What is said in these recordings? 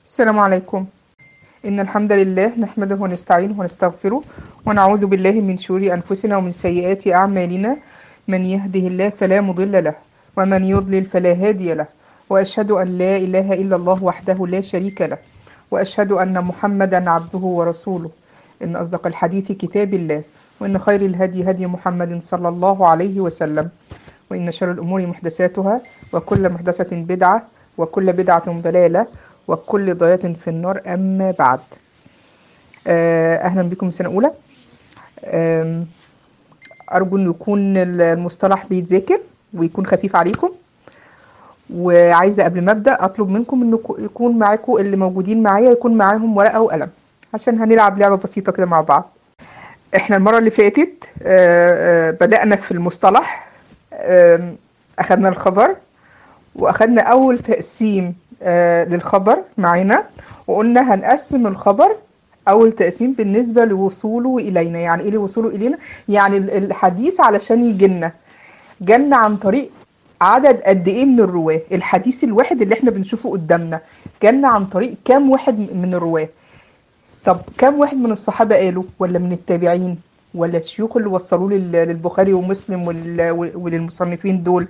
السلام عليكم إن الحمد لله نحمده ونستعينه ونستغفره ونعوذ بالله من شرور أنفسنا ومن سيئات أعمالنا من يهده الله فلا مضل له ومن يضلل فلا هادي له وأشهد أن لا إله إلا الله وحده لا شريك له وأشهد أن محمدا عبده ورسوله إن أصدق الحديث كتاب الله وإن خير الهدي هدي محمد صلى الله عليه وسلم وإن شر الأمور محدثاتها وكل محدثة بدعة وكل بدعة ضلالة وكل ضلالة في النار أما بعد آه، أهلا بكم سنة أولى آم، أرجو أن يكون المصطلح بيتذاكر ويكون خفيف عليكم وعايزة قبل ما أبدأ أطلب منكم أن يكون معاكم اللي موجودين معايا يكون معاهم ورقة وقلم عشان هنلعب لعبة بسيطة كده مع بعض احنا المرة اللي فاتت آه، آه، بدأنا في المصطلح آم، أخدنا الخبر واخدنا اول تقسيم آه للخبر معانا وقلنا هنقسم الخبر اول تقسيم بالنسبه لوصوله الينا يعني ايه لوصوله الينا يعني ال- الحديث علشان يجينا جالنا عن طريق عدد قد ايه من الرواه الحديث الواحد اللي احنا بنشوفه قدامنا جالنا عن طريق كام واحد من الرواه طب كام واحد من الصحابه قالوا ولا من التابعين ولا الشيوخ اللي وصلوه لل- للبخاري ومسلم ولل- وللمصنفين دول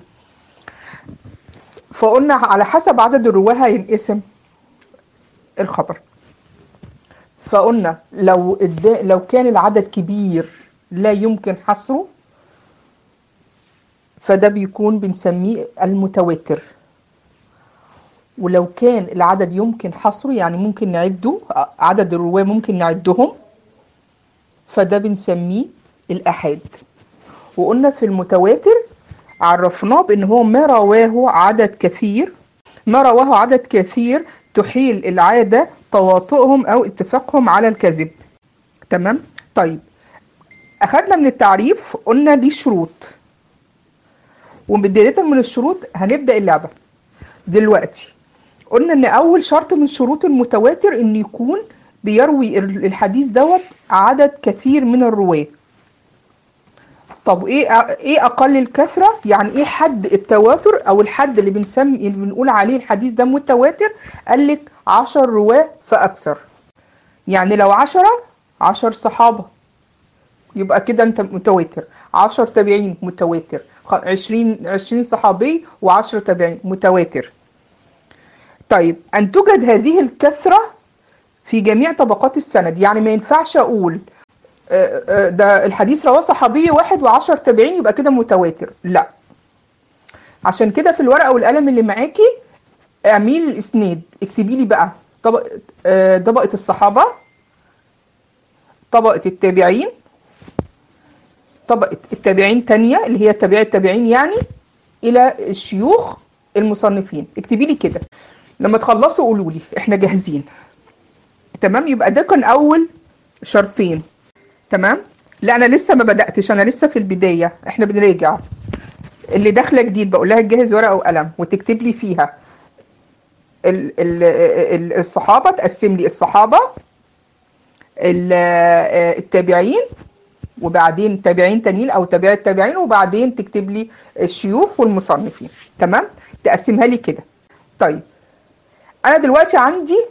فقلنا على حسب عدد الرواه هينقسم الخبر فقلنا لو الدا- لو كان العدد كبير لا يمكن حصره فده بيكون بنسميه المتواتر ولو كان العدد يمكن حصره يعني ممكن نعده عدد الرواه ممكن نعدهم فده بنسميه الآحاد وقلنا في المتواتر عرفناه بان هو ما رواه عدد كثير ما رواه عدد كثير تحيل العادة تواطؤهم او اتفاقهم على الكذب تمام طيب اخدنا من التعريف قلنا دي شروط وبداية من الشروط هنبدأ اللعبة دلوقتي قلنا ان اول شرط من شروط المتواتر ان يكون بيروي الحديث دوت عدد كثير من الرواه طب ايه ايه اقل الكثره يعني ايه حد التواتر او الحد اللي بنسمي اللي بنقول عليه الحديث ده متواتر قال لك 10 رواه فاكثر يعني لو 10 10 صحابه يبقى كده انت متواتر 10 تابعين متواتر خ- 20 20 صحابي و10 تابعين متواتر طيب ان توجد هذه الكثره في جميع طبقات السند يعني ما ينفعش اقول آه، آه، ده الحديث رواه صحابي واحد وعشر تابعين يبقى كده متواتر لا عشان كده في الورقة والقلم اللي معاكي اعملي لي الاسناد اكتبي لي بقى طبقة آه، طبقة الصحابة طبقة التابعين طبقة التابعين تانية اللي هي تابع التابعين يعني إلى الشيوخ المصنفين اكتبي لي كده لما تخلصوا قولوا لي احنا جاهزين تمام يبقى ده كان أول شرطين تمام لا انا لسه ما بداتش انا لسه في البدايه احنا بنراجع اللي داخله جديد بقول لها تجهز ورقه وقلم وتكتب لي فيها ال ال ال الصحابه تقسم لي الصحابه ال- آه، التابعين وبعدين تابعين تانيين او تابع التابعين وبعدين تكتب لي الشيوخ والمصنفين تمام تقسمها لي كده طيب انا دلوقتي عندي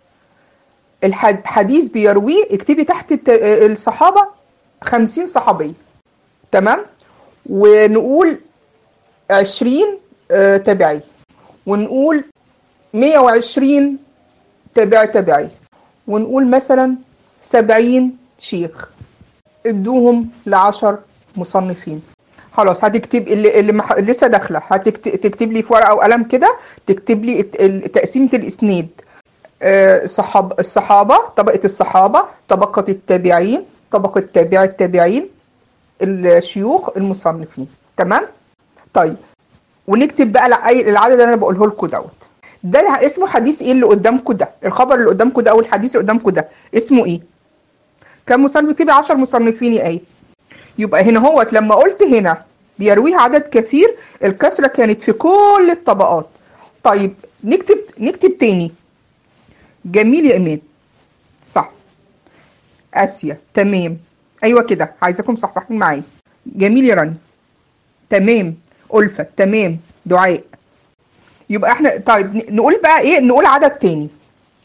الحديث بيرويه اكتبي تحت الت- الصحابة خمسين صحابي تمام ونقول عشرين آه، تابعي ونقول مية وعشرين تابع تابعي ونقول مثلا سبعين شيخ ادوهم لعشر مصنفين خلاص هتكتب اللي, اللي مح... لسه داخله هتكتب لي في ورقه وقلم كده تكتب لي الت- ال- تقسيمه الاسناد آه، صحاب الصحابة طبقة الصحابة طبقة التابعين طبقة تابع التابعين الشيوخ المصنفين تمام طيب ونكتب بقى الع- أي- العدد اللي انا بقوله لكم دوت ده اللي اسمه حديث ايه اللي قدامكم ده الخبر اللي قدامكم ده او الحديث اللي قدامكم ده اسمه ايه كم مصنف اكتبي 10 مصنفين يا ايه يبقى هنا هوت لما قلت هنا بيرويه عدد كثير الكسرة كانت في كل الطبقات طيب نكتب نكتب تاني جميل يا ايمان صح اسيا تمام ايوه كده عايزاكم صحصحين معايا جميل يا راني تمام ألفة تمام دعاء يبقى احنا طيب ن- نقول بقى ايه نقول عدد تاني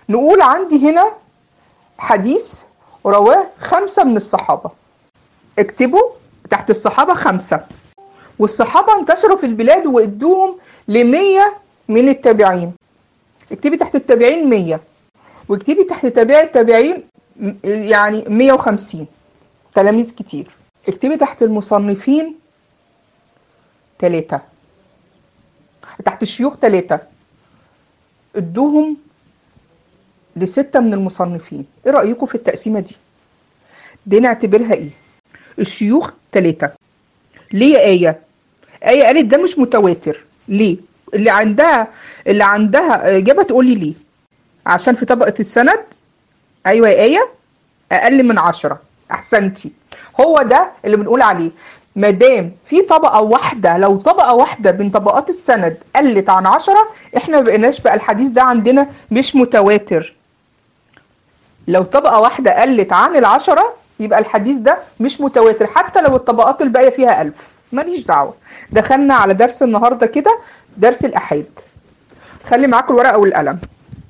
نقول عندي هنا حديث رواه خمسة من الصحابة اكتبوا تحت الصحابة خمسة والصحابة انتشروا في البلاد وادوهم لمية من التابعين اكتبي تحت التابعين مية واكتبي تحت تابع التابعين م- يعني مية وخمسين تلاميذ كتير اكتبي تحت المصنفين تلاتة تحت الشيوخ تلاتة ادوهم لستة من المصنفين ايه رأيكم في التقسيمة دي دي نعتبرها ايه الشيوخ تلاتة ليه آية آية قالت ده مش متواتر ليه اللي عندها اللي عندها إجابة تقولي ليه عشان في طبقة السند أيوة يا آية أقل من عشرة أحسنتي هو ده اللي بنقول عليه ما دام في طبقة واحدة لو طبقة واحدة من طبقات السند قلت عن عشرة احنا ما بقيناش بقى الحديث ده عندنا مش متواتر لو طبقة واحدة قلت عن العشرة يبقى الحديث ده مش متواتر حتى لو الطبقات الباقية فيها ألف ماليش دعوة دخلنا على درس النهاردة كده درس الأحاد خلي معاكم الورقة والقلم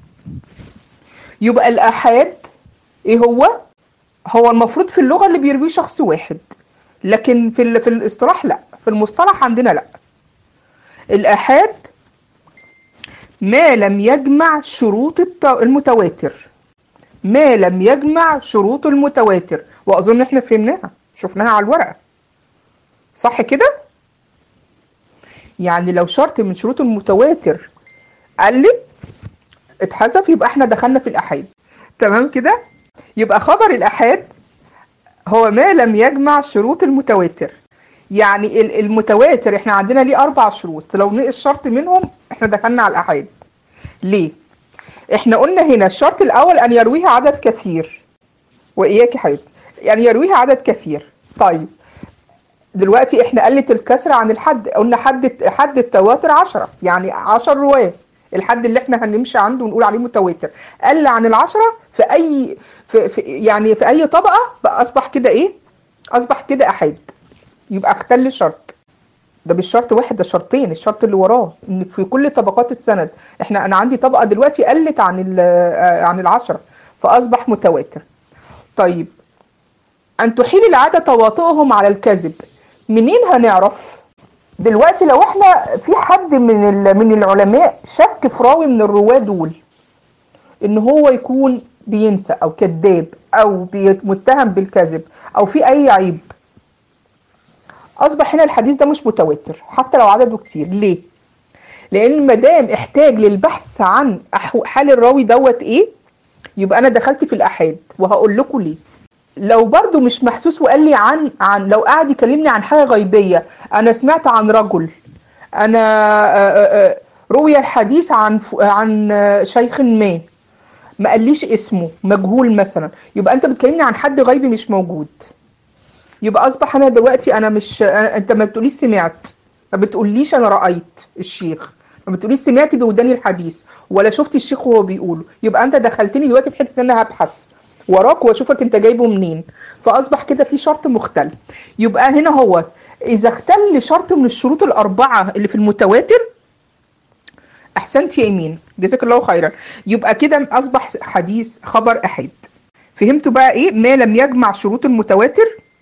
يبقى الأحاد إيه هو؟ هو المفروض في اللغة اللي بيرويه شخص واحد لكن في ال- في الاصطلاح لا في المصطلح عندنا لا الآحاد ما لم يجمع شروط الت- المتواتر ما لم يجمع شروط المتواتر واظن احنا فهمناها شفناها على الورقه صح كده يعني لو شرط من شروط المتواتر قلت اتحذف يبقى احنا دخلنا في الاحاد تمام كده يبقى خبر الاحاد هو ما لم يجمع شروط المتواتر يعني ال- المتواتر احنا عندنا ليه اربع شروط لو نقص شرط منهم احنا دخلنا على الاحاد ليه احنا قلنا هنا الشرط الاول ان يرويها عدد كثير واياك يا حبيبتي يعني يرويها عدد كثير طيب دلوقتي احنا قلت الكسر عن الحد قلنا حد حد التواتر 10 يعني 10 رواه الحد اللي احنا هنمشي عنده ونقول عليه متواتر قل عن العشرة في اي في, في يعني في اي طبقة بقى اصبح كده ايه اصبح كده احاد يبقى اختل شرط ده مش شرط واحد ده شرطين الشرط اللي وراه ان في كل طبقات السند احنا انا عندي طبقه دلوقتي قلت عن ال- آه، عن العشره فاصبح متواتر طيب ان تحيل العاده تواطؤهم على الكذب منين هنعرف دلوقتي لو احنا في حد من ال- من العلماء شك في راوي من الرواه دول ان هو يكون بينسى او كذاب او بي- متهم بالكذب او في اي عيب اصبح هنا الحديث ده مش متواتر حتى لو عدده كتير ليه لان ما دام احتاج للبحث عن أحو- حال الراوي دوت ايه يبقى انا دخلت في الاحاد وهقول لكم ليه لو برضو مش محسوس وقال لي عن عن لو قاعد يكلمني عن حاجه غيبيه انا سمعت عن رجل انا آه، آه، آه، روي الحديث عن ف- عن آه، شيخ ما ما قاليش اسمه مجهول مثلا يبقى انت بتكلمني عن حد غيبي مش موجود يبقى اصبح انا دلوقتي انا مش أنا انت ما بتقوليش سمعت ما بتقوليش انا رايت الشيخ ما بتقوليش سمعت بوداني الحديث ولا شفت الشيخ وهو بيقوله يبقى انت دخلتني دلوقتي في حته ان انا هبحث وراك واشوفك انت جايبه منين فاصبح كده في شرط مختل يبقى هنا هو اذا اختل شرط من الشروط الاربعه اللي في المتواتر احسنت يا ايمين جزاك الله خيرا يبقى كده اصبح حديث خبر احاد فهمتوا بقى ايه ما لم يجمع شروط المتواتر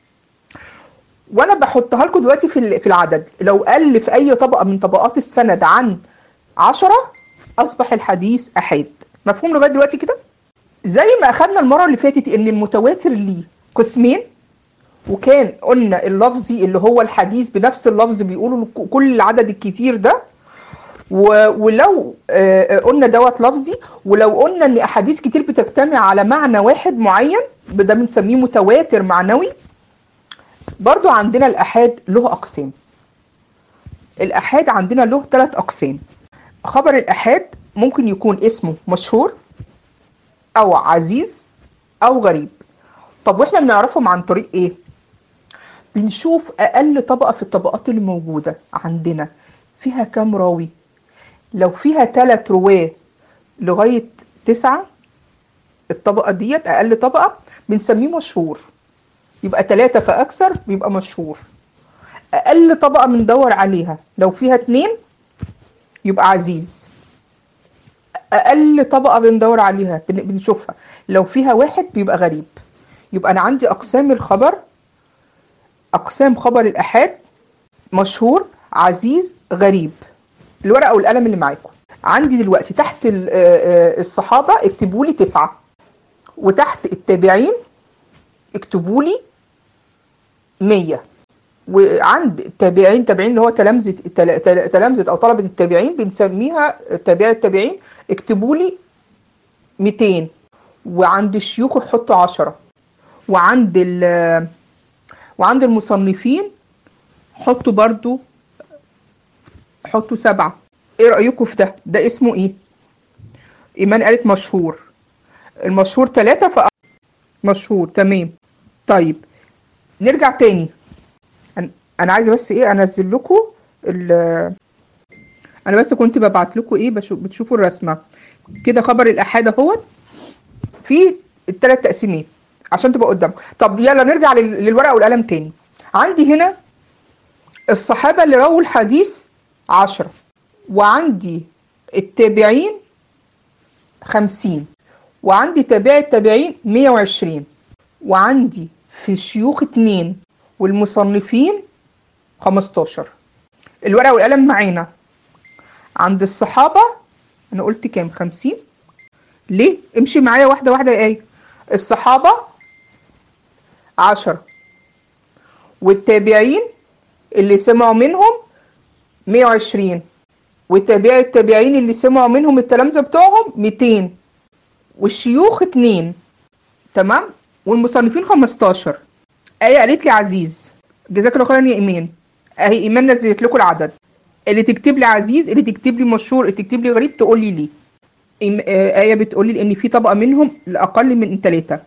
وانا بحطها لكم دلوقتي في ال- في العدد لو قل في اي طبقه من طبقات السند عن عشرة اصبح الحديث احاد مفهوم لغايه دلوقتي كده زي ما اخدنا المره اللي فاتت ان المتواتر ليه قسمين وكان قلنا اللفظي اللي هو الحديث بنفس اللفظ بيقولوا كل العدد الكتير ده و- ولو آه، آه، قلنا دوت لفظي ولو قلنا ان احاديث كتير بتجتمع على معنى واحد معين ده بنسميه متواتر معنوي برضو عندنا الأحاد له أقسام الأحاد عندنا له ثلاث أقسام خبر الأحاد ممكن يكون اسمه مشهور أو عزيز أو غريب طب وإحنا بنعرفهم عن طريق إيه؟ بنشوف أقل طبقة في الطبقات اللي موجودة عندنا فيها كام راوي لو فيها ثلاث رواه لغاية تسعة الطبقة ديت أقل طبقة بنسميه مشهور يبقى ثلاثة فأكثر بيبقى مشهور أقل طبقة بندور عليها لو فيها اتنين يبقى عزيز اقل طبقه بندور عليها بن- بنشوفها لو فيها واحد بيبقى غريب يبقى انا عندي اقسام الخبر اقسام خبر الاحاد مشهور عزيز غريب الورقه والقلم اللي معاكم عندي دلوقتي تحت ال- آه، آه، الصحابه اكتبوا لي تسعه وتحت التابعين اكتبوا لي 100 وعند التابعين تابعين اللي هو تلامذه تل- تل- تلامذه او طلبه التابعين بنسميها تابعي التابعين اكتبوا لي 200 وعند الشيوخ حطوا 10 وعند ال وعند المصنفين حطوا برضو حطوا سبعة ايه رأيكم في ده ده اسمه ايه ايمان قالت مشهور المشهور ثلاثة ف مشهور تمام طيب نرجع تاني أنا- انا عايزه بس ايه انزل لكم ال انا بس كنت ببعت لكم ايه بشو بتشوفوا الرسمه كده خبر الاحاد اهوت في الثلاث تقسيمات عشان تبقى قدامكم طب يلا نرجع لل- للورقه والقلم تاني عندي هنا الصحابه اللي رووا الحديث عشرة وعندي التابعين خمسين وعندي تابع التابعين مية وعشرين وعندي في الشيوخ اتنين والمصنفين خمستاشر الورقة والقلم معانا عند الصحابة أنا قلت كام خمسين ليه امشي معايا واحدة واحدة يا آية الصحابة عشرة والتابعين اللي سمعوا منهم مية وعشرين وتابع التابعين اللي سمعوا منهم التلامذة بتوعهم ميتين والشيوخ اتنين تمام والمصنفين خمستاشر آية قالت لي عزيز جزاك الله خيرا يا إيمان أهي إيمان نزلت لكم العدد اللي تكتب لي عزيز اللي تكتب لي مشهور اللي تكتب لي غريب تقول لي ليه إيم- آه، آية بتقول لي إن في طبقة منهم لأقل من ثلاثة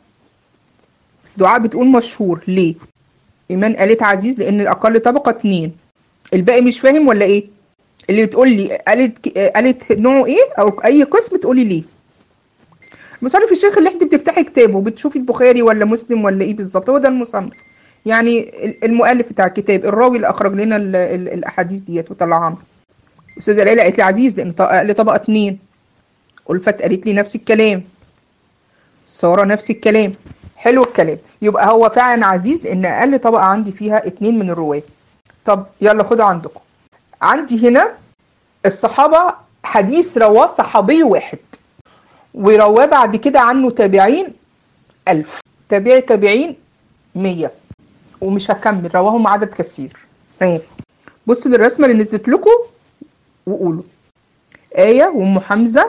دعاء بتقول مشهور ليه إيمان قالت عزيز لأن الأقل طبقة اتنين الباقي مش فاهم ولا إيه اللي بتقول لي قالت ك- آه، قالت نوعه إيه أو أي قسم تقولي ليه مصنف الشيخ اللي انت بتفتحي كتابه بتشوفي البخاري ولا مسلم ولا ايه بالظبط هو ده المصنف يعني ال- المؤلف بتاع الكتاب الراوي اللي اخرج لنا ال- ال- الاحاديث ديت وطلعها لنا استاذه ليلى قالت لي عزيز لان ط- اقل طبقه اتنين ألفت قالت لي نفس الكلام ساره نفس الكلام حلو الكلام يبقى هو فعلا عزيز لان اقل طبقه عندي فيها اتنين من الرواه طب يلا خدوا عندكم عندي هنا الصحابه حديث رواه صحابي واحد ورواه بعد كده عنه تابعين ألف تابعي تابعين مية ومش هكمل رواهم عدد كثير ايه بصوا للرسمة اللي نزلت لكم وقولوا آية وأم حمزة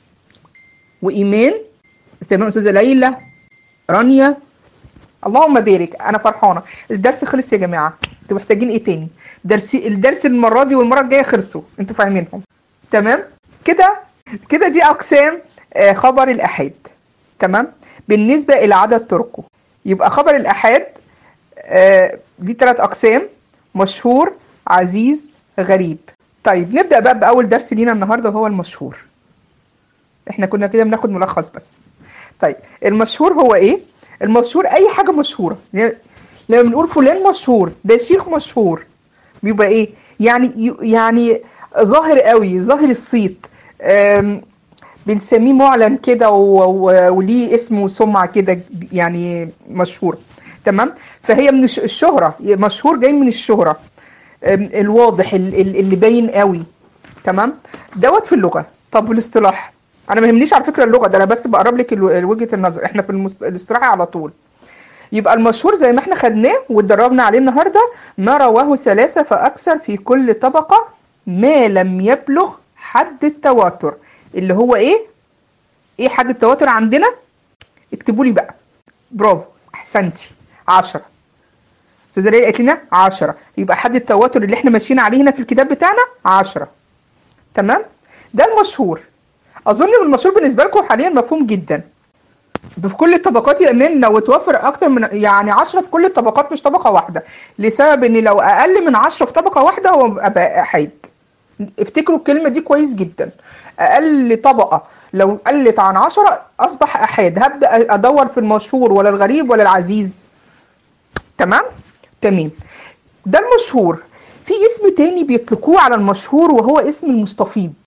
وإيمان تمام أستاذة ليلى رانيا اللهم بارك أنا فرحانة الدرس خلص يا جماعة انتوا محتاجين إيه تاني درس الدرس المرة دي والمرة الجاية خلصوا انتوا فاهمينهم تمام كده كده دي أقسام آه، خبر الأحاد تمام بالنسبة إلى عدد طرقه يبقى خبر الأحاد آه، دي ثلاث أقسام مشهور عزيز غريب طيب نبدأ بقى بأول درس لينا النهاردة وهو المشهور احنا كنا كده بناخد ملخص بس طيب المشهور هو ايه المشهور اي حاجة مشهورة يعني لما بنقول فلان مشهور ده شيخ مشهور بيبقى ايه يعني يعني ظاهر قوي ظاهر الصيت أم، بنسميه معلن كده و- و- وليه اسم وسمعة كده يعني مشهور تمام فهي من الش- الشهرة مشهور جاي من الشهرة أم، الواضح ال- ال- اللي باين قوي تمام دوت في اللغة طب والاصطلاح انا ما يهمنيش على فكرة اللغة ده انا بس بقرب لك الو- وجهة النظر احنا في المص- الاصطلاح على طول يبقى المشهور زي ما احنا خدناه واتدربنا عليه النهارده ما رواه ثلاثة فأكثر في كل طبقة ما لم يبلغ حد التواتر اللي هو ايه؟ ايه حد التواتر عندنا؟ اكتبوا لي بقى برافو احسنتي 10 استاذة ليلى قالت لنا 10 يبقى حد التواتر اللي احنا ماشيين عليه هنا في الكتاب بتاعنا 10 تمام؟ ده المشهور اظن إن المشهور بالنسبه لكم حاليا مفهوم جدا في كل الطبقات يا ايمان لو اتوفر اكتر من يعني 10 في كل الطبقات مش طبقه واحده لسبب ان لو اقل من 10 في طبقه واحده هو بقى بقى احاد افتكروا الكلمه دي كويس جدا اقل طبقه لو قلت عن 10 اصبح احاد هبدا ادور في المشهور ولا الغريب ولا العزيز تمام تمام ده المشهور في اسم تاني بيطلقوه على المشهور وهو اسم المستفيض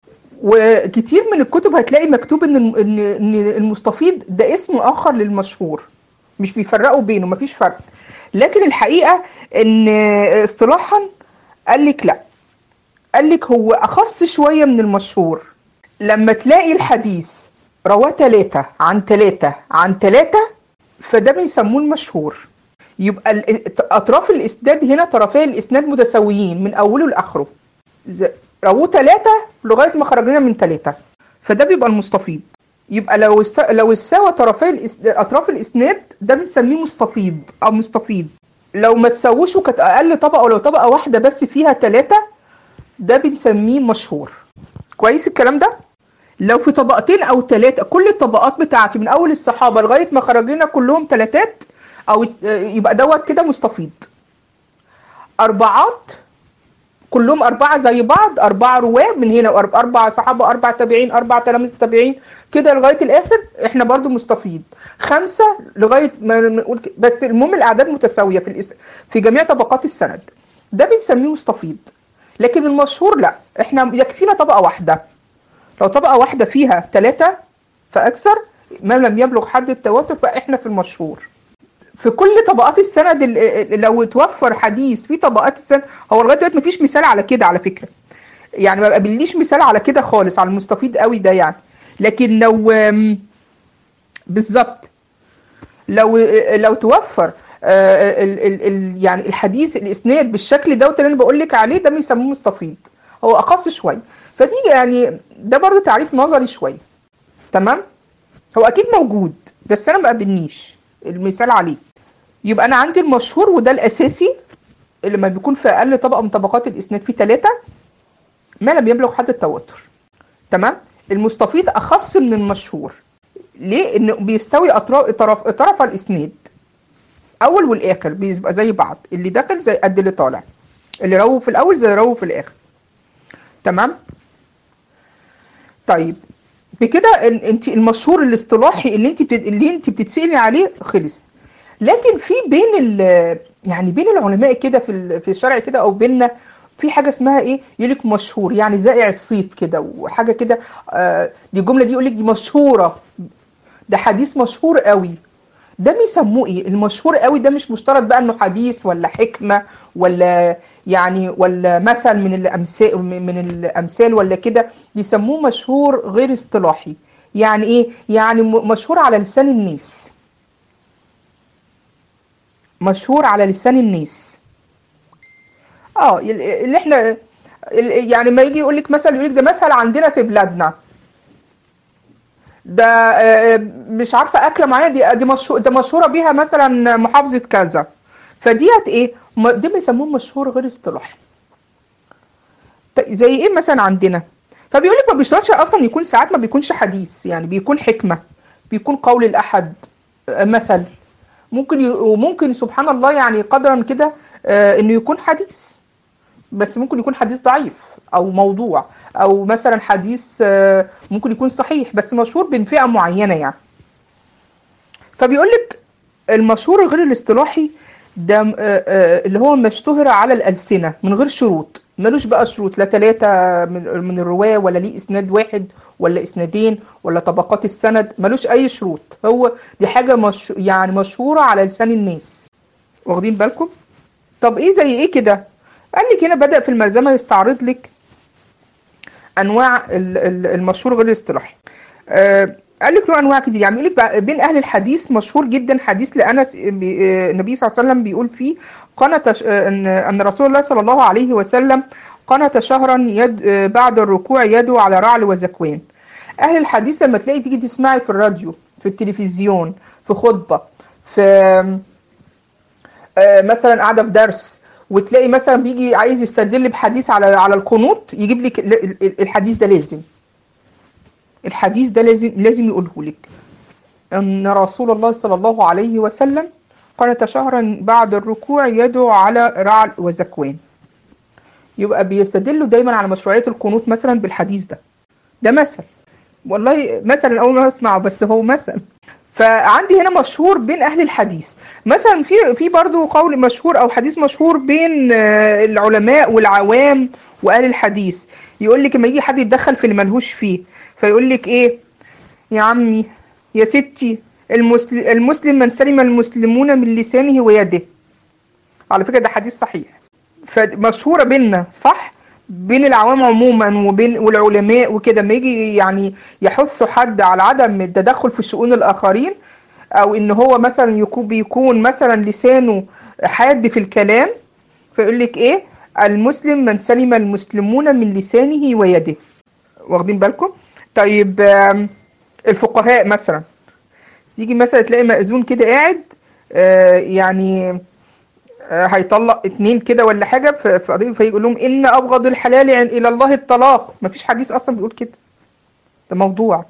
وكتير من الكتب هتلاقي مكتوب ان ان ان المستفيض ده اسم اخر للمشهور مش بيفرقوا بينه مفيش فرق لكن الحقيقه ان اصطلاحا قال لك لا قال لك هو اخص شويه من المشهور لما تلاقي الحديث رواه ثلاثة عن ثلاثة عن ثلاثة فده بيسموه المشهور يبقى ال- اطراف الاسناد هنا طرفي الاسناد متساويين من اوله لاخره ز- رواه ثلاثة لغايه ما خرجنا من ثلاثة فده بيبقى المستفيض يبقى لو است... لو استوى طرفي الإس... اطراف الاسناد ده بنسميه مستفيض او مستفيض لو ما تسووش وكانت اقل طبقه ولو طبقه واحده بس فيها ثلاثة ده بنسميه مشهور كويس الكلام ده لو في طبقتين او ثلاثه كل الطبقات بتاعتي من اول الصحابه لغايه ما خرجنا كلهم ثلاثات او يبقى دوت كده مستفيض اربعات كلهم اربعه زي بعض اربعه رواه من هنا وأرب- اربع صحابه اربع تابعين اربع تلاميذ تابعين كده لغايه الاخر احنا برضو مستفيض خمسه لغايه ما نقول ك- بس المهم الاعداد متساويه في الإس... في جميع طبقات السند ده بنسميه مستفيض لكن المشهور لا احنا يكفينا طبقه واحده لو طبقه واحده فيها ثلاثه فاكثر ما لم يبلغ حد التواتر فاحنا في المشهور في كل طبقات السند ال- ال- لو توفر حديث في طبقات السند هو لغايه دلوقتي مفيش مثال على كده على فكره يعني ما بقابليش مثال على كده خالص على المستفيض قوي ده يعني لكن لو آم، بالظبط لو لو توفر آه، ال ال ال يعني الحديث الاسناد بالشكل دوت اللي انا بقول لك عليه ده بيسموه مستفيض هو اخص شويه فدي يعني ده برضو تعريف نظري شويه تمام هو اكيد موجود بس انا ما قابلنيش المثال عليه يبقى انا عندي المشهور وده الاساسي اللي لما بيكون في اقل طبقه من طبقات الاسناد فيه ثلاثه ما لم يبلغ حد التوتر تمام المستفيض اخص من المشهور ليه انه بيستوي اطراف طرف طرف الاسناد اول والاخر بيبقى زي بعض اللي داخل زي قد اللي طالع اللي رووا في الاول زي رووا في الاخر تمام طيب بكده انت المشهور الاصطلاحي اللي انت بتد... اللي انت بتتسالي عليه خلص لكن في بين ال... يعني بين العلماء كده في ال... في الشرع كده او بيننا في حاجه اسمها ايه يقول لك مشهور يعني زائع الصيت كده وحاجه كده آه دي الجمله دي يقول لك دي مشهوره ده حديث مشهور قوي ده بيسموه ايه المشهور قوي ده مش مشترط بقى انه حديث ولا حكمه ولا يعني ولا مثل من الامثال من الامثال ولا كده بيسموه مشهور غير اصطلاحي يعني ايه يعني م- مشهور على لسان الناس مشهور على لسان الناس اه ال- اللي احنا ال- يعني ما يجي يقول لك مثلا يقول لك ده مثل عندنا في بلادنا ده آه، مش عارفه اكله معينه دي دي مشهور ده مشهوره بيها مثلا محافظه كذا فديت ايه م- ده بيسموه مشهور غير اصطلاحي ط- زي ايه مثلا عندنا فبيقول لك ما بيشترطش اصلا يكون ساعات ما بيكونش حديث يعني بيكون حكمه بيكون قول الاحد آه، مثل ممكن ي... وممكن سبحان الله يعني قدرا كده آه، انه يكون حديث بس ممكن يكون حديث ضعيف او موضوع او مثلا حديث آه، ممكن يكون صحيح بس مشهور بين فئة معينة يعني فبيقول لك المشهور غير الاصطلاحي ده آه، آه، اللي هو ما اشتهر على الألسنة من غير شروط ملوش بقى شروط لا ثلاثة من من الرواة ولا ليه إسناد واحد ولا إسنادين ولا طبقات السند ملوش أي شروط هو دي حاجة مش يعني مشهورة على لسان الناس واخدين بالكم طب إيه زي إيه كده قال لك هنا بدأ في الملزمة يستعرض لك انواع ال- ال- المشهور غير الاصطلاحي آه، قال لك له انواع كتير يعني يقول لك بقى بين اهل الحديث مشهور جدا حديث لانس بي- آه، النبي صلى الله عليه وسلم بيقول فيه قنت ش- آه، ان ان رسول الله صلى الله عليه وسلم قنت شهرا يد آه، بعد الركوع يدعو على رعل وزكوان اهل الحديث لما تلاقي تيجي تسمعي في الراديو في التلفزيون في خطبه في آه، مثلا قاعده في درس وتلاقي مثلا بيجي عايز يستدل بحديث على على القنوط يجيب لك ال- ال- الحديث ده لازم الحديث ده لازم لازم يقوله لك ان رسول الله صلى الله عليه وسلم قنت شهرا بعد الركوع يدعو على رعل وزكوان يبقى بيستدلوا دايما على مشروعية القنوت مثلا بالحديث ده ده مثل والله مثلا اول ما اسمعه بس هو مثل فعندي هنا مشهور بين اهل الحديث مثلا في في برضه قول مشهور او حديث مشهور بين آه، العلماء والعوام واهل الحديث يقول لك لما يجي حد يتدخل في اللي ملهوش فيه فيقول لك ايه يا عمي يا ستي المسلم, المسلم من سلم المسلمون من لسانه ويده على فكرة ده حديث صحيح فمشهورة بيننا صح بين العوام عموما وبين والعلماء وكده ما يجي يعني يحثوا حد على عدم التدخل في شؤون الآخرين أو إن هو مثلا يكون بيكون مثلا لسانه حاد في الكلام فيقول لك إيه المسلم من سلم المسلمون من لسانه ويده واخدين بالكم طيب آم، الفقهاء مثلا يجي مثلا تلاقي مأذون كده قاعد آه، يعني آه، هيطلق اتنين كده ولا حاجة في في قضية فيقول لهم إن أبغض الحلال عن- إلى الله الطلاق مفيش حديث أصلا بيقول كده ده موضوع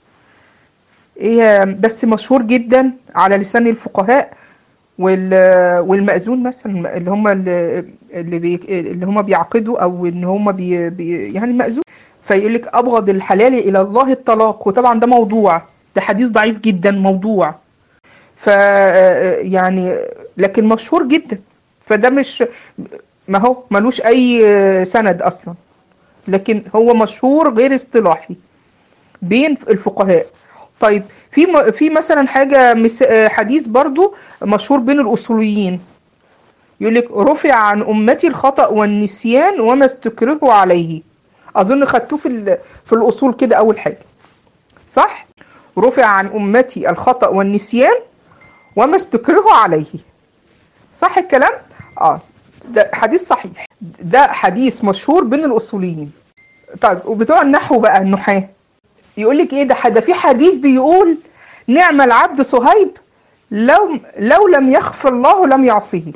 إيه بس مشهور جدا على لسان الفقهاء وال والمأذون مثلا اللي هم اللي اللي, بي اللي هم بيعقدوا او ان هم بي بي يعني مأذون فيقول لك ابغض الحلال الى الله الطلاق وطبعا ده موضوع ده حديث ضعيف جدا موضوع ف يعني لكن مشهور جدا فده مش ما هو ملوش اي سند اصلا لكن هو مشهور غير اصطلاحي بين الفقهاء طيب في م- في مثلا حاجه مس- حديث برضو مشهور بين الاصوليين يقول لك رفع عن امتي الخطأ والنسيان وما استكرهوا عليه اظن خدتوه في ال- في الاصول كده اول حاجه صح رفع عن امتي الخطأ والنسيان وما استكرهوا عليه صح الكلام اه ده حديث صحيح ده حديث مشهور بين الاصوليين طيب وبتوع النحو بقى النحاه يقول لك ايه ده ده في حديث بيقول نعم العبد صهيب لو لو لم يخف الله لم يعصيه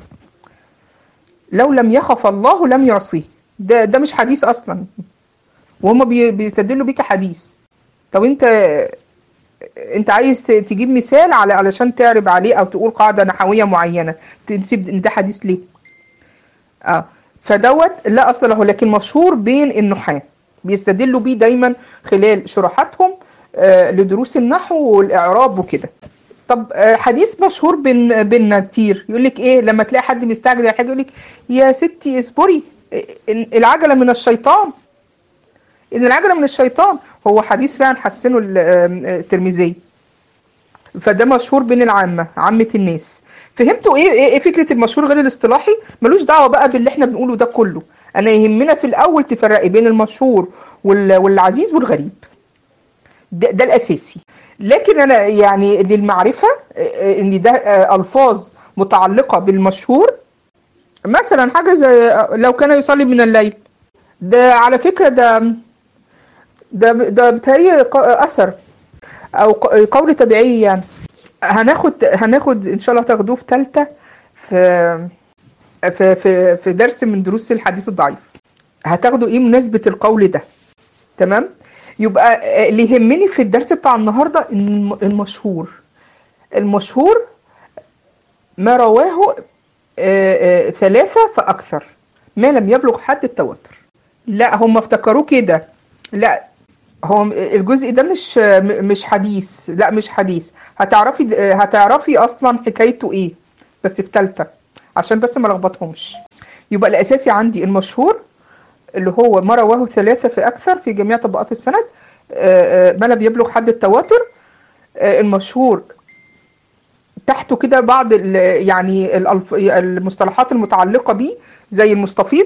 لو لم يخف الله لم يعصيه ده ده مش حديث اصلا وهم بي- بيستدلوا بيك حديث طب انت انت عايز ت- تجيب مثال على علشان تعرب عليه او تقول قاعده نحويه معينه تنسب ان ده حديث ليه اه فدوت لا اصل له لكن مشهور بين النحاة بيستدلوا بيه دايما خلال شروحاتهم آه لدروس النحو والاعراب وكده طب آه حديث مشهور بين بيننا كتير يقول لك ايه لما تلاقي حد مستعجل على حاجه يقول لك يا ستي اصبري إن العجله من الشيطان ان العجله من الشيطان هو حديث فعلا حسنه ال- آم، آه، الترمذي فده مشهور بين العامة عامة الناس فهمتوا ايه ايه إيه فكرة المشهور غير الاصطلاحي ملوش دعوة بقى باللي احنا بنقوله ده كله انا يهمنا في الاول تفرقي بين المشهور وال- والعزيز والغريب ده, ده الاساسي لكن انا يعني للمعرفة آه، آه، ان ده آه، الفاظ متعلقة بالمشهور مثلا حاجة زي آه، لو كان يصلي من الليل ده على فكرة ده ده ده بتهيألي ق- اثر او ق- قول تبعي يعني هناخد هناخد ان شاء الله تاخدوه في ثالثه في في في في درس من دروس الحديث الضعيف هتاخدوا ايه مناسبه القول ده تمام يبقى آه، اللي يهمني في الدرس بتاع النهارده إن الم- المشهور المشهور ما رواه آه، آه، ثلاثة فأكثر ما لم يبلغ حد التواتر لا هم افتكروه كده لا هو م- الجزء ده مش م- مش حديث لا مش حديث هتعرفي د- هتعرفي اصلا حكايته ايه بس في تالتة عشان بس ما لخبطهمش يبقى الاساسي عندي المشهور اللي هو ما رواه ثلاثة في اكثر في جميع طبقات السند آه، آه، ما لم يبلغ حد التواتر آه، المشهور تحته كده بعض ال- يعني الألف- المصطلحات المتعلقة بيه زي المستفيض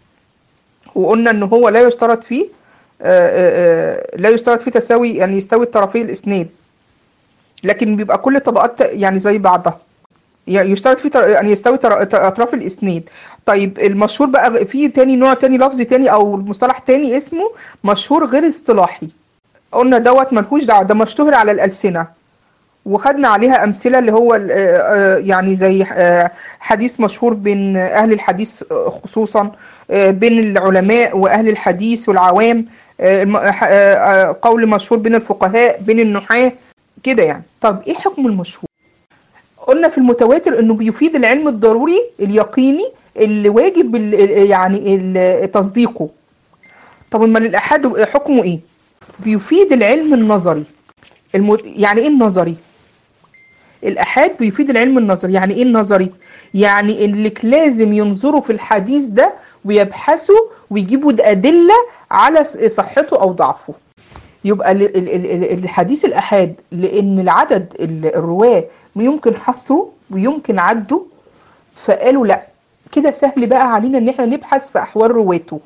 وقلنا ان هو لا يشترط فيه آه، آه، آه، لا يشترط فيه تساوي يعني يستوي الطرفي الاسناد لكن بيبقى كل طبقات يعني زي بعضها يعني يشترط فيه تر- يعني يستوي تر- ت- اطراف الاسناد طيب المشهور بقى في تاني نوع تاني لفظ تاني او مصطلح تاني اسمه مشهور غير اصطلاحي قلنا دوت ملهوش دعوه ده مشتهر على الالسنه وخدنا عليها امثله اللي هو ال- آه، آه، يعني زي آه، حديث مشهور بين اهل الحديث آه، خصوصا آه، بين العلماء واهل الحديث والعوام آه، الم- آه، آه، قول مشهور بين الفقهاء بين النحاة كده يعني طب ايه حكم المشهور قلنا في المتواتر انه بيفيد العلم الضروري اليقيني اللي واجب ال- ال- يعني ال- تصديقه طب امال الاحاد حكمه ايه بيفيد العلم النظري الم... يعني ايه النظري الآحاد بيفيد العلم النظري يعني إيه النظري؟ يعني إنك لازم ينظروا في الحديث ده ويبحثوا ويجيبوا أدلة على صحته أو ضعفه يبقى ال- ال- ال- الحديث الآحاد لأن العدد ال- الرواة يمكن حصره ويمكن عده فقالوا لا كده سهل بقى علينا ان احنا نبحث في احوال رواته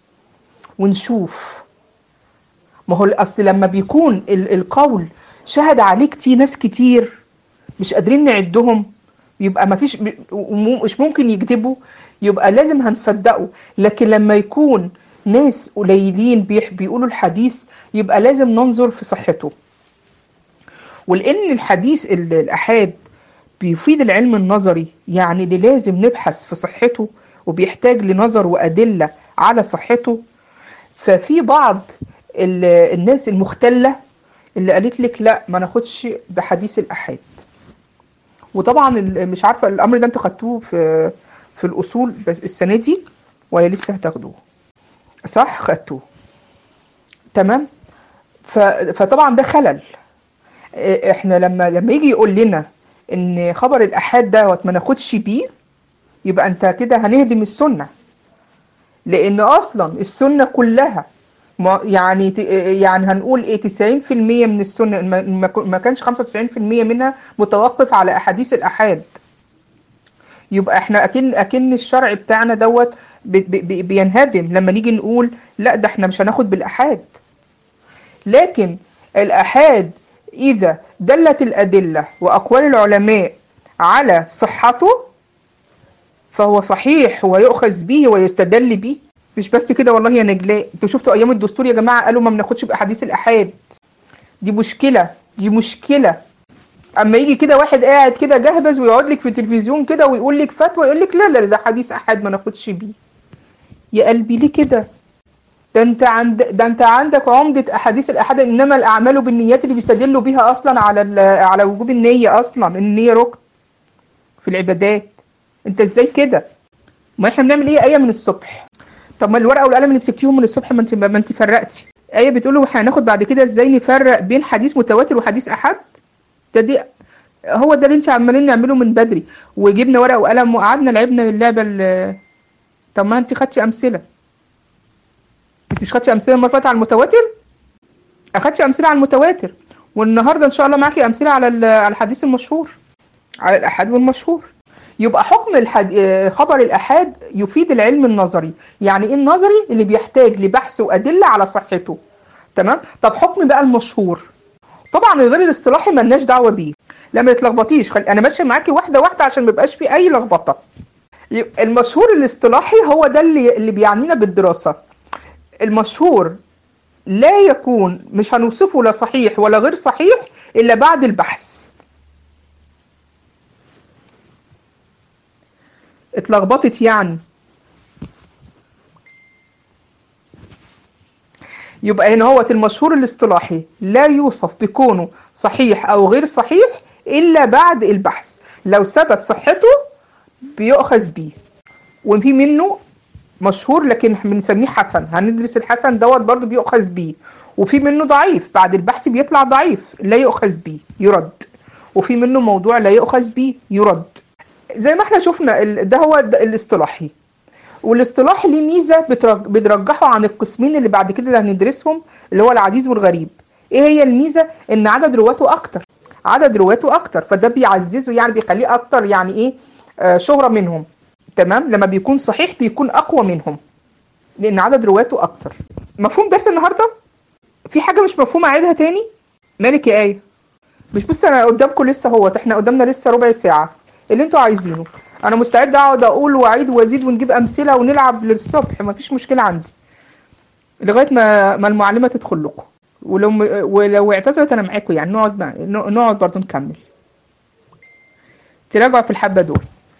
ونشوف ما هو اصل لما بيكون ال- القول شهد عليه كتير ناس كتير مش قادرين نعدهم يبقى ما فيش مش ممكن يكذبوا يبقى لازم هنصدقه لكن لما يكون ناس قليلين بيح- بيقولوا الحديث يبقى لازم ننظر في صحته ولان الحديث ال- الاحاد بيفيد العلم النظري يعني اللي لازم نبحث في صحته وبيحتاج لنظر وأدلة على صحته ففي بعض ال- الناس المختلة اللي قالت لك لا ما ناخدش بحديث الأحاد وطبعا ال- مش عارفة الأمر ده انتوا خدتوه في في الأصول بس السنة دي ولا لسه هتاخدوه صح خدتوه تمام ف- فطبعا ده خلل إيه، احنا لما لما يجي يقول لنا ان خبر الاحاد دوت ما ناخدش بيه يبقى انت كده هنهدم السنه لان اصلا السنه كلها ما يعني ت- يعني هنقول ايه 90% من السنه ما- ما ما كانش 95% منها متوقف على احاديث الاحاد يبقى احنا اكن اكن الشرع بتاعنا دوت بي- بي- بينهدم لما نيجي نقول لا ده احنا مش هناخد بالاحاد لكن الآحاد إذا دلت الأدلة وأقوال العلماء على صحته فهو صحيح ويؤخذ به ويستدل به مش بس كده والله يا نجلاء انتوا شفتوا ايام الدستور يا جماعه قالوا ما بناخدش باحاديث الاحاد دي مشكله دي مشكله اما يجي كده واحد قاعد كده جهبذ ويقعد لك في التلفزيون كده ويقول لك فتوى يقول لك لا لا ده حديث احاد ما ناخدش بيه يا قلبي ليه كده ده انت عند ده انت عندك عمدة احاديث الاحاد انما الاعمال بالنيات اللي بيستدلوا بيها اصلا على ال- على وجوب النية اصلا النية ركن في العبادات انت ازاي كده ما احنا بنعمل ايه ايه من الصبح طب ما الورقه والقلم اللي مسكتيهم من الصبح ما انت ما انت فرقتي ايه بتقولوا احنا هناخد بعد كده ازاي نفرق بين حديث متواتر وحديث احاد ده دي هو ده اللي انت عمالين نعمله من بدري وجبنا ورقه وقلم وقعدنا لعبنا اللعبه ال- طب ما انت خدتي امثله انت مش خدتي امثله المره اللي فاتت على المتواتر اخدتي امثله على المتواتر والنهارده ان شاء الله معاكي امثله على ال- على الحديث المشهور على الاحاد والمشهور يبقى حكم الحد... آه، خبر الاحاد يفيد العلم النظري يعني ايه النظري اللي بيحتاج لبحث وادله على صحته تمام طب حكم بقى المشهور طبعا الغير الاصطلاحي ملناش دعوه بيه لا ما تتلخبطيش خل... انا ماشيه معاكي واحده واحده عشان ما يبقاش في اي لخبطه يبقى المشهور الاصطلاحي هو ده اللي اللي بيعنينا بالدراسه المشهور لا يكون مش هنوصفه لا صحيح ولا غير صحيح إلا بعد البحث اتلخبطت يعني يبقى هنا هو المشهور الاصطلاحي لا يوصف بكونه صحيح أو غير صحيح إلا بعد البحث لو ثبت صحته بيؤخذ بيه وفي منه مشهور لكن بنسميه حسن هندرس الحسن دوت برضو بيؤخذ بيه وفي منه ضعيف بعد البحث بيطلع ضعيف لا يؤخذ بيه يرد وفي منه موضوع لا يؤخذ بيه يرد زي ما احنا شفنا ال- ده هو الد- الاصطلاحي والاصطلاح ليه ميزه بترج- بترجحه عن القسمين اللي بعد كده اللي هندرسهم اللي هو العزيز والغريب ايه هي الميزه ان عدد رواته اكتر عدد رواته اكتر فده بيعززه يعني بيخليه اكتر يعني ايه آه شهره منهم تمام لما بيكون صحيح بيكون اقوى منهم لان عدد رواته اكتر مفهوم درس النهارده في حاجه مش مفهومه اعيدها تاني مالك يا ايه مش بص انا قدامكم لسه اهوت احنا قدامنا لسه ربع ساعه اللي انتوا عايزينه انا مستعد اقعد اقول واعيد وازيد ونجيب امثله ونلعب للصبح مفيش مشكله عندي لغايه ما ما المعلمه تدخل لكم ولو ولو اعتذرت انا معاكم يعني نقعد مع... نقعد برضه نكمل تراجعوا في الحبه دول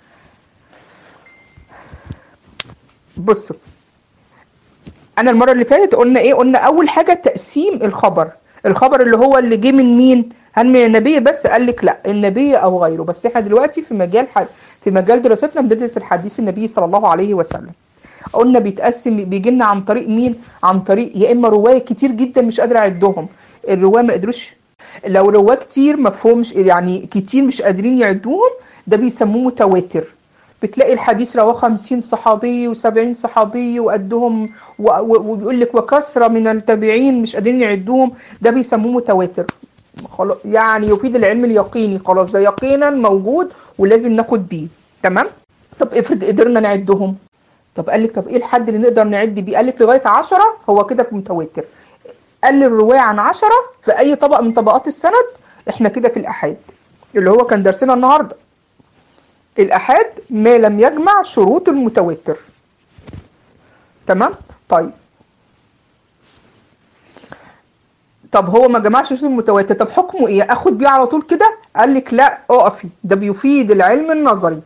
بصوا انا المره اللي فاتت قلنا ايه قلنا اول حاجه تقسيم الخبر الخبر اللي هو اللي جه من مين هل من النبي بس قال لك لا النبي او غيره بس احنا دلوقتي في مجال حد في مجال دراستنا بندرس الحديث النبي صلى الله عليه وسلم قلنا بيتقسم بيجي لنا عن طريق مين عن طريق يا اما رواه كتير جدا مش قادر اعدهم الرواه ما قدروش لو رواه كتير مفهومش يعني كتير مش قادرين يعدوهم ده بيسموه متواتر بتلاقي الحديث رواه 50 صحابي و70 صحابي وقدهم و- و- وبيقول لك وكثره من التابعين مش قادرين يعدوهم ده بيسموه متواتر خلاص يعني يفيد العلم اليقيني خلاص ده يقينا موجود ولازم ناخد بيه تمام طب افرض قدرنا نعدهم طب قال لك طب ايه الحد اللي نقدر نعد بيه قال لك لغايه 10 هو كده في متواتر قال الرواية عن 10 في اي طبق من طبقات السند احنا كده في الاحاد اللي هو كان درسنا النهارده الأحاد ما لم يجمع شروط المتواتر تمام طيب طب هو ما جمعش شروط المتواتر طب حكمه ايه اخد بيه على طول كده قال لك لا اقفي ده بيفيد العلم النظري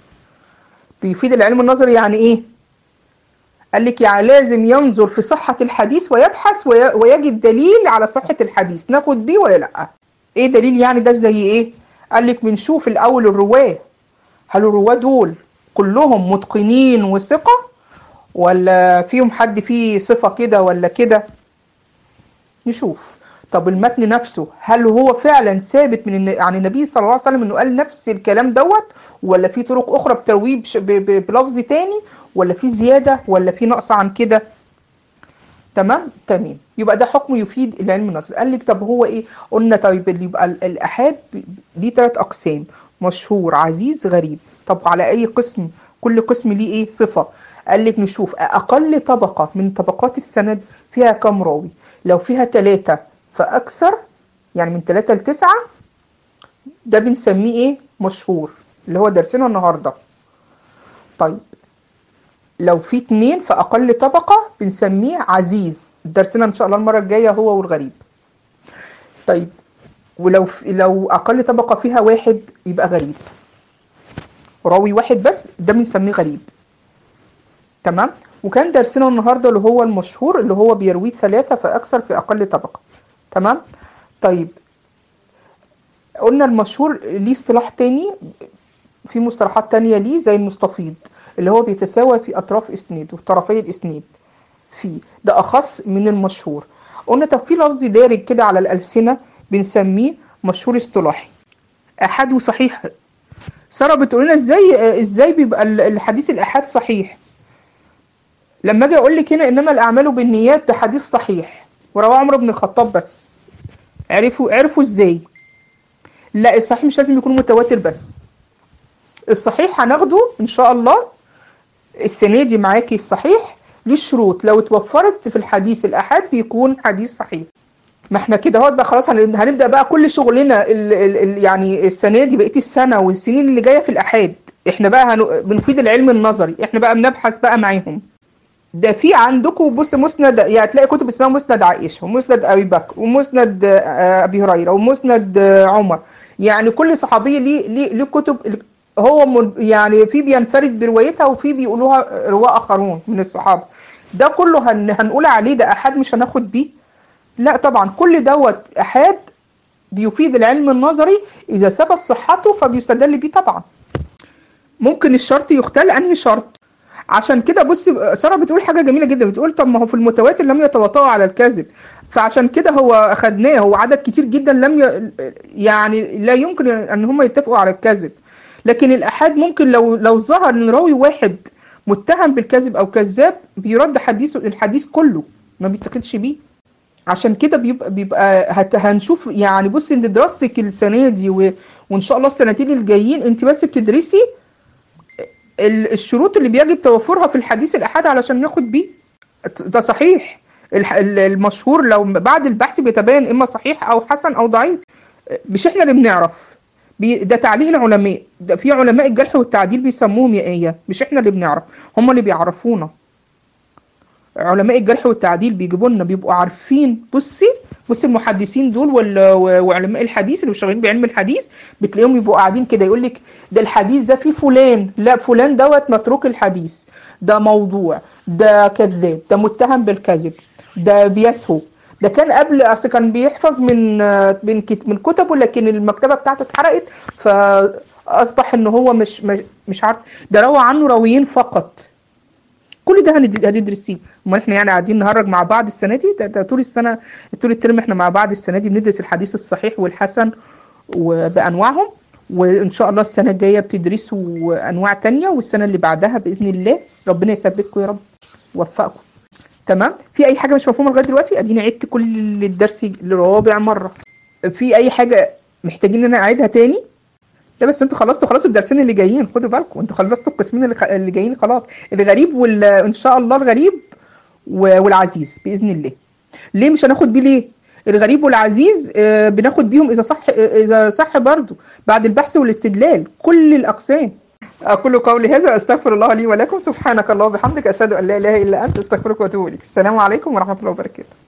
بيفيد العلم النظري يعني ايه قال لك يعني لازم ينظر في صحة الحديث ويبحث وي... ويجد دليل على صحة الحديث ناخد بيه ولا لا ايه دليل يعني ده زي ايه قال لك بنشوف الاول الرواه هل الرواه دول كلهم متقنين وثقة ولا فيهم حد فيه صفة كده ولا كده نشوف طب المتن نفسه هل هو فعلا ثابت من الن- عن النبي صلى الله عليه وسلم انه قال نفس الكلام دوت ولا في طرق اخرى بترويه بش- ب- ب- بلفظ تاني ولا في زيادة ولا في نقص عن كده تمام تمام يبقى ده حكم يفيد العلم النظري قال لك طب هو ايه قلنا طيب اللي يبقى ال- الاحاد ب- ليه ثلاث اقسام مشهور عزيز غريب طب على اي قسم كل قسم ليه ايه صفة قال لك نشوف اقل طبقة من طبقات السند فيها كم راوي لو فيها ثلاثة فاكثر يعني من ثلاثة لتسعة ده بنسميه ايه مشهور اللي هو درسنا النهارده طيب لو في اتنين في اقل طبقة بنسميه عزيز درسنا ان شاء الله المرة الجاية هو والغريب طيب ولو لو اقل طبقة فيها واحد يبقى غريب راوي واحد بس ده بنسميه غريب تمام وكان درسنا النهارده اللي هو المشهور اللي هو بيرويه ثلاثة فاكثر في اقل طبقة تمام طيب قلنا المشهور ليه اصطلاح تاني في مصطلحات تانية ليه زي المستفيض اللي هو بيتساوى في أطراف إسناده طرفي الإسناد فيه ده أخص من المشهور قلنا طب في لفظ دارج كده على الألسنة بنسميه مشهور اصطلاحي أحد وصحيح سارة بتقول لنا ازاي ازاي بيبقى ال- الحديث الأحاد صحيح لما اجي اقول لك هنا انما الاعمال بالنيات ده حديث صحيح ورواه عمر بن الخطاب بس عرفوا عرفوا ازاي لا الصحيح مش لازم يكون متواتر بس الصحيح هناخده ان شاء الله السنه دي معاكي الصحيح ليه شروط لو اتوفرت في الحديث الاحاد بيكون حديث صحيح ما احنا كده اهوت بقى خلاص هن- هنبدا بقى كل شغلنا ال ال ال يعني السنه دي بقيه السنه والسنين اللي جايه في الاحاد احنا بقى هن... بنفيد العلم النظري احنا بقى بنبحث بقى معاهم ده في عندكم بص مسند يعني تلاقي كتب اسمها مسند عائشه ومسند ابي بكر ومسند آه، ابي هريره ومسند آه، عمر يعني كل صحابي ليه ليه ليه كتب هو من- يعني في بينفرد بروايتها وفي بيقولوها رواه اخرون من الصحابه ده كله هن هنقول عليه ده احاد مش هناخد بيه لا طبعا كل دوت احاد بيفيد العلم النظري اذا ثبت صحته فبيستدل بيه طبعا ممكن الشرط يختل انهي شرط عشان كده بص ساره بتقول حاجه جميله جدا بتقول طب ما هو في المتواتر لم يتواطؤوا على الكذب فعشان كده هو اخدناه هو عدد كتير جدا لم ي... يعني لا يمكن ان هم يتفقوا على الكذب لكن الاحاد ممكن لو لو ظهر ان راوي واحد متهم بالكذب او كذاب بيرد حديثه الحديث كله ما بيتاخدش بيه عشان كده بيبقى بيبقى هت هنشوف يعني بص ان دراستك السنه دي و... وان شاء الله السنتين الجايين انت بس بتدرسي ال- الشروط اللي بيجب توفرها في الحديث الأحاد علشان ناخد بيه ده صحيح الح- ال- المشهور لو بعد البحث بيتبين إما صحيح أو حسن أو ضعيف مش إحنا اللي بنعرف بي- ده تعليق العلماء ده في علماء الجرح والتعديل بيسموهم يا إيه مش إحنا اللي بنعرف هم اللي بيعرفونا علماء الجرح والتعديل بيجيبوا لنا بيبقوا عارفين بصي بصي المحدثين دول وال- و- وعلماء الحديث اللي شغالين بعلم الحديث بتلاقيهم يبقوا قاعدين كده يقول لك ده الحديث ده فيه فلان لا فلان دوت متروك الحديث ده موضوع ده كذاب ده متهم بالكذب ده بيسهو ده كان قبل اصل كان بيحفظ من من كت- من كتبه لكن المكتبه بتاعته اتحرقت فاصبح ان هو مش مش, مش عارف ده روى عنه راويين فقط كل ده هند- هندرسيه امال احنا يعني قاعدين نهرج مع بعض السنه دي ده, ده طول السنه طول الترم احنا مع بعض السنه دي بندرس الحديث الصحيح والحسن وبانواعهم وان شاء الله السنه الجايه بتدرسوا انواع تانية والسنه اللي بعدها باذن الله ربنا يثبتكم يا رب ووفقكم تمام في اي حاجه مش مفهومه لغايه دلوقتي اديني عدت كل الدرس لرابع مره في اي حاجه محتاجين ان انا اعيدها تاني لا بس انتوا خلصتوا خلاص الدرسين اللي جايين خدوا بالكم انتوا خلصتوا القسمين اللي, خ... اللي جايين خلاص الغريب وال... ان شاء الله الغريب و... والعزيز باذن الله ليه مش هناخد بيه ليه الغريب والعزيز آه، بناخد بيهم اذا صح آه، اذا صح برضو بعد البحث والاستدلال كل الاقسام اقول قولي هذا استغفر الله لي ولكم سبحانك اللهم وبحمدك اشهد ان لا اله الا انت استغفرك واتوب اليك السلام عليكم ورحمه الله وبركاته